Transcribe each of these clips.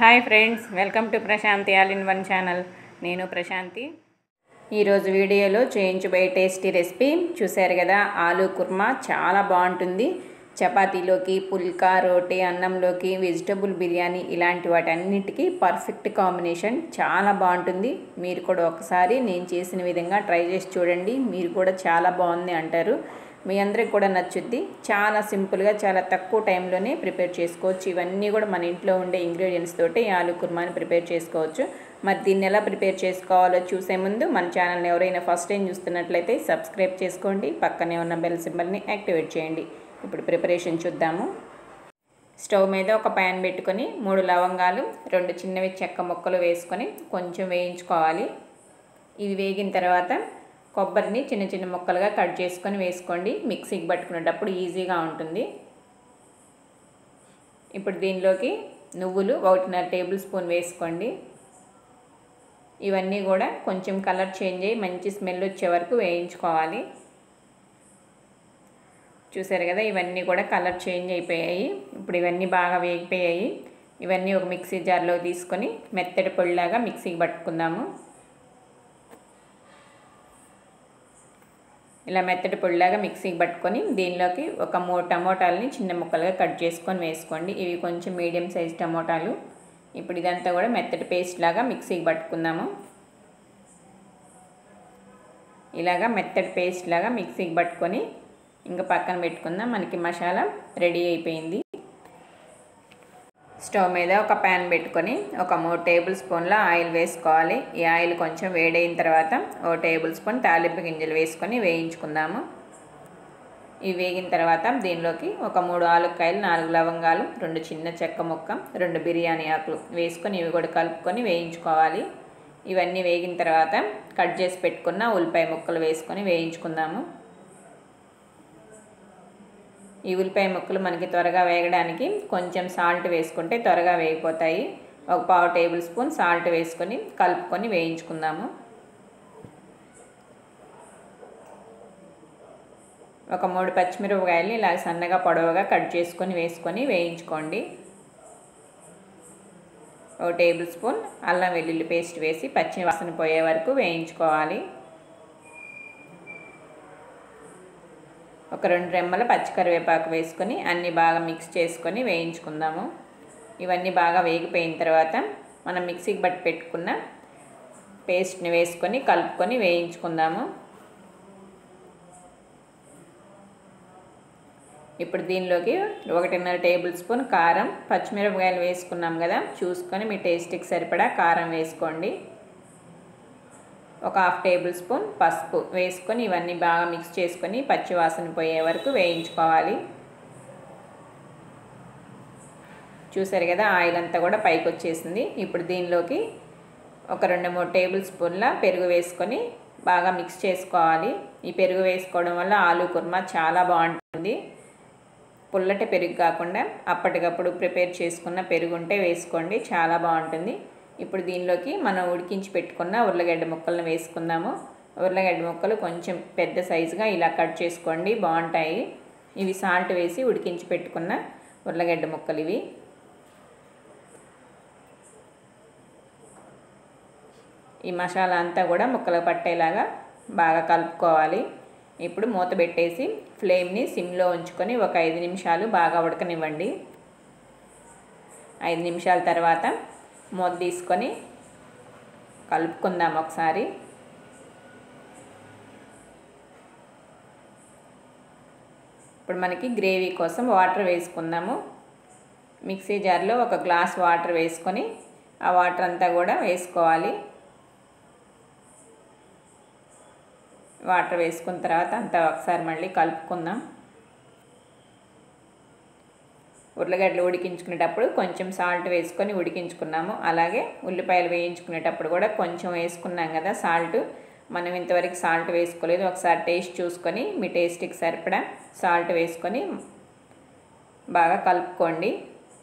hi friends welcome to Prashanthi all in one channel నేను ప్రశాంతి ఈరోజు వీడియోలో చేయించబోయే టేస్టీ రెసిపీ చూశారు కదా ఆలూ కుర్మా చాలా బాగుంటుంది చపాతీలోకి పుల్కా రోటీ అన్నంలోకి వెజిటబుల్ బిర్యానీ ఇలాంటి వాటన్నిటికీ పర్ఫెక్ట్ కాంబినేషన్ చాలా బాగుంటుంది మీరు కూడా ఒకసారి నేను చేసిన విధంగా ట్రై చేసి చూడండి మీరు కూడా చాలా బాగుంది అంటారు మీ అందరికి కూడా నచ్చుద్ది చాలా సింపుల్గా చాలా తక్కువ టైంలోనే ప్రిపేర్ చేసుకోవచ్చు ఇవన్నీ కూడా మన ఇంట్లో ఉండే ఇంగ్రీడియంట్స్ తోటి ఈ ఆలు కుర్మాని ప్రిపేర్ చేసుకోవచ్చు మరి దీన్ని ఎలా ప్రిపేర్ చేసుకోవాలో చూసే ముందు మన ఛానల్ని ఎవరైనా ఫస్ట్ టైం చూస్తున్నట్లయితే సబ్స్క్రైబ్ చేసుకోండి పక్కనే ఉన్న బెల్ సింబల్ని యాక్టివేట్ చేయండి ఇప్పుడు ప్రిపరేషన్ చూద్దాము స్టవ్ మీద ఒక ప్యాన్ పెట్టుకొని మూడు లవంగాలు రెండు చిన్నవి చెక్క ముక్కలు వేసుకొని కొంచెం వేయించుకోవాలి ఇవి వేగిన తర్వాత కొబ్బరిని చిన్న చిన్న ముక్కలుగా కట్ చేసుకొని వేసుకోండి మిక్సీకి పట్టుకునేటప్పుడు ఈజీగా ఉంటుంది ఇప్పుడు దీనిలోకి నువ్వులు ఒకటిన్నర టేబుల్ స్పూన్ వేసుకోండి ఇవన్నీ కూడా కొంచెం కలర్ చేంజ్ అయ్యి మంచి స్మెల్ వచ్చే వరకు వేయించుకోవాలి చూసారు కదా ఇవన్నీ కూడా కలర్ చేంజ్ అయిపోయాయి ఇప్పుడు ఇవన్నీ బాగా వేగిపోయాయి ఇవన్నీ ఒక మిక్సీ జార్లో తీసుకొని మెత్తటి పొడిలాగా మిక్సీకి పట్టుకుందాము ఇలా మెత్తటి పొడిలాగా మిక్సీకి పట్టుకొని దీనిలోకి ఒక మూడు టమోటాలని చిన్న ముక్కలుగా కట్ చేసుకొని వేసుకోండి ఇవి కొంచెం మీడియం సైజ్ టమోటాలు ఇప్పుడు ఇదంతా కూడా మెత్తటి పేస్ట్ లాగా మిక్సీకి పట్టుకుందాము ఇలాగా మెత్తటి పేస్ట్ లాగా మిక్సీకి పట్టుకొని ఇంకా పక్కన పెట్టుకుందాం మనకి మసాలా రెడీ అయిపోయింది స్టవ్ మీద ఒక ప్యాన్ పెట్టుకొని ఒక మూడు టేబుల్ స్పూన్ల ఆయిల్ వేసుకోవాలి ఈ ఆయిల్ కొంచెం వేడైన తర్వాత ఓ టేబుల్ స్పూన్ తాలింపు గింజలు వేసుకొని వేయించుకుందాము ఇవి వేగిన తర్వాత దీనిలోకి ఒక మూడు ఆలుకాయలు నాలుగు లవంగాలు రెండు చిన్న చెక్క ముక్క రెండు బిర్యానీ ఆకులు వేసుకొని ఇవి కూడా కలుపుకొని వేయించుకోవాలి ఇవన్నీ వేగిన తర్వాత కట్ చేసి పెట్టుకున్న ఉల్లిపాయ ముక్కలు వేసుకొని వేయించుకుందాము ఈ ఉల్లిపాయ ముక్కలు మనకి త్వరగా వేగడానికి కొంచెం సాల్ట్ వేసుకుంటే త్వరగా వేగిపోతాయి ఒక పావు టేబుల్ స్పూన్ సాల్ట్ వేసుకొని కలుపుకొని వేయించుకుందాము ఒక మూడు పచ్చిమిరపకాయలు ఇలా సన్నగా పొడవుగా కట్ చేసుకొని వేసుకొని వేయించుకోండి ఒక టేబుల్ స్పూన్ అల్లం వెల్లుల్లి పేస్ట్ వేసి పచ్చి వాసన పోయే వరకు వేయించుకోవాలి ఒక రెండు రెమ్మల పచ్చికరివేపాకు వేసుకొని అన్నీ బాగా మిక్స్ చేసుకొని వేయించుకుందాము ఇవన్నీ బాగా వేగిపోయిన తర్వాత మనం మిక్సీకి బట్టి పెట్టుకున్న పేస్ట్ని వేసుకొని కలుపుకొని వేయించుకుందాము ఇప్పుడు దీనిలోకి ఒకటిన్నర టేబుల్ స్పూన్ కారం పచ్చిమిరపకాయలు వేసుకున్నాం కదా చూసుకొని మీ టేస్ట్కి సరిపడా కారం వేసుకోండి ఒక హాఫ్ టేబుల్ స్పూన్ పసుపు వేసుకొని ఇవన్నీ బాగా మిక్స్ చేసుకొని పచ్చివాసన పోయే వరకు వేయించుకోవాలి చూసారు కదా ఆయిల్ అంతా కూడా పైకి వచ్చేసింది ఇప్పుడు దీనిలోకి ఒక రెండు మూడు టేబుల్ స్పూన్ల పెరుగు వేసుకొని బాగా మిక్స్ చేసుకోవాలి ఈ పెరుగు వేసుకోవడం వల్ల ఆలూ కుర్మా చాలా బాగుంటుంది పుల్లటి పెరుగు కాకుండా అప్పటికప్పుడు ప్రిపేర్ చేసుకున్న పెరుగు ఉంటే వేసుకోండి చాలా బాగుంటుంది ఇప్పుడు దీనిలోకి మనం ఉడికించి పెట్టుకున్న ఉర్లగడ్డ ముక్కలను వేసుకుందాము ఉర్లగడ్డ ముక్కలు కొంచెం పెద్ద సైజుగా ఇలా కట్ చేసుకోండి బాగుంటాయి ఇవి సాల్ట్ వేసి ఉడికించి పెట్టుకున్న ఉర్లగడ్డ ముక్కలు ఇవి ఈ మసాలా అంతా కూడా ముక్కలు పట్టేలాగా బాగా కలుపుకోవాలి ఇప్పుడు మూత పెట్టేసి ఫ్లేమ్ని సిమ్లో ఉంచుకొని ఒక ఐదు నిమిషాలు బాగా ఉడకనివ్వండి ఐదు నిమిషాల తర్వాత మూత తీసుకొని కలుపుకుందాం ఒకసారి ఇప్పుడు మనకి గ్రేవీ కోసం వాటర్ వేసుకుందాము మిక్సీ జార్లో ఒక గ్లాస్ వాటర్ వేసుకొని ఆ వాటర్ అంతా కూడా వేసుకోవాలి వాటర్ వేసుకున్న తర్వాత అంతా ఒకసారి మళ్ళీ కలుపుకుందాం ఉర్లగడ్డలు ఉడికించుకునేటప్పుడు కొంచెం సాల్ట్ వేసుకొని ఉడికించుకున్నాము అలాగే ఉల్లిపాయలు వేయించుకునేటప్పుడు కూడా కొంచెం వేసుకున్నాం కదా సాల్ట్ మనం ఇంతవరకు సాల్ట్ వేసుకోలేదు ఒకసారి టేస్ట్ చూసుకొని మీ టేస్ట్కి సరిపడా సాల్ట్ వేసుకొని బాగా కలుపుకోండి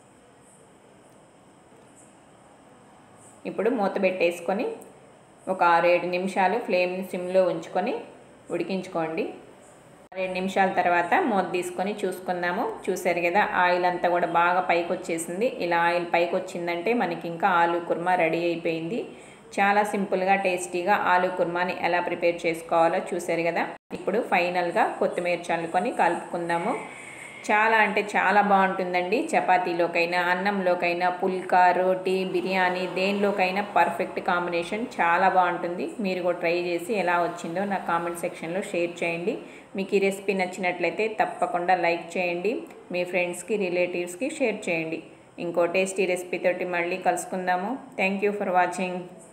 ఇప్పుడు మూత పెట్టేసుకొని ఒక ఆరు ఏడు నిమిషాలు ఫ్లేమ్ని సిమ్లో ఉంచుకొని ఉడికించుకోండి రెండు నిమిషాల తర్వాత మూత తీసుకొని చూసుకుందాము చూసారు కదా ఆయిల్ అంతా కూడా బాగా పైకి వచ్చేసింది ఇలా ఆయిల్ పైకి వచ్చిందంటే మనకి ఇంకా ఆలు కుర్మా రెడీ అయిపోయింది చాలా సింపుల్గా టేస్టీగా ఆలు కుర్మాని ఎలా ప్రిపేర్ చేసుకోవాలో చూసారు కదా ఇప్పుడు ఫైనల్గా కొత్తిమీర చల్లుకొని కలుపుకుందాము చాలా అంటే చాలా బాగుంటుందండి చపాతీలోకైనా అన్నంలోకైనా పుల్కా రోటీ బిర్యానీ దేనిలోకైనా పర్ఫెక్ట్ కాంబినేషన్ చాలా బాగుంటుంది మీరు కూడా ట్రై చేసి ఎలా వచ్చిందో నా కామెంట్ సెక్షన్లో షేర్ చేయండి మీకు ఈ రెసిపీ నచ్చినట్లయితే తప్పకుండా లైక్ చేయండి మీ ఫ్రెండ్స్కి రిలేటివ్స్కి షేర్ చేయండి ఇంకో టేస్టీ రెసిపీ తోటి మళ్ళీ కలుసుకుందాము థ్యాంక్ యూ ఫర్ వాచింగ్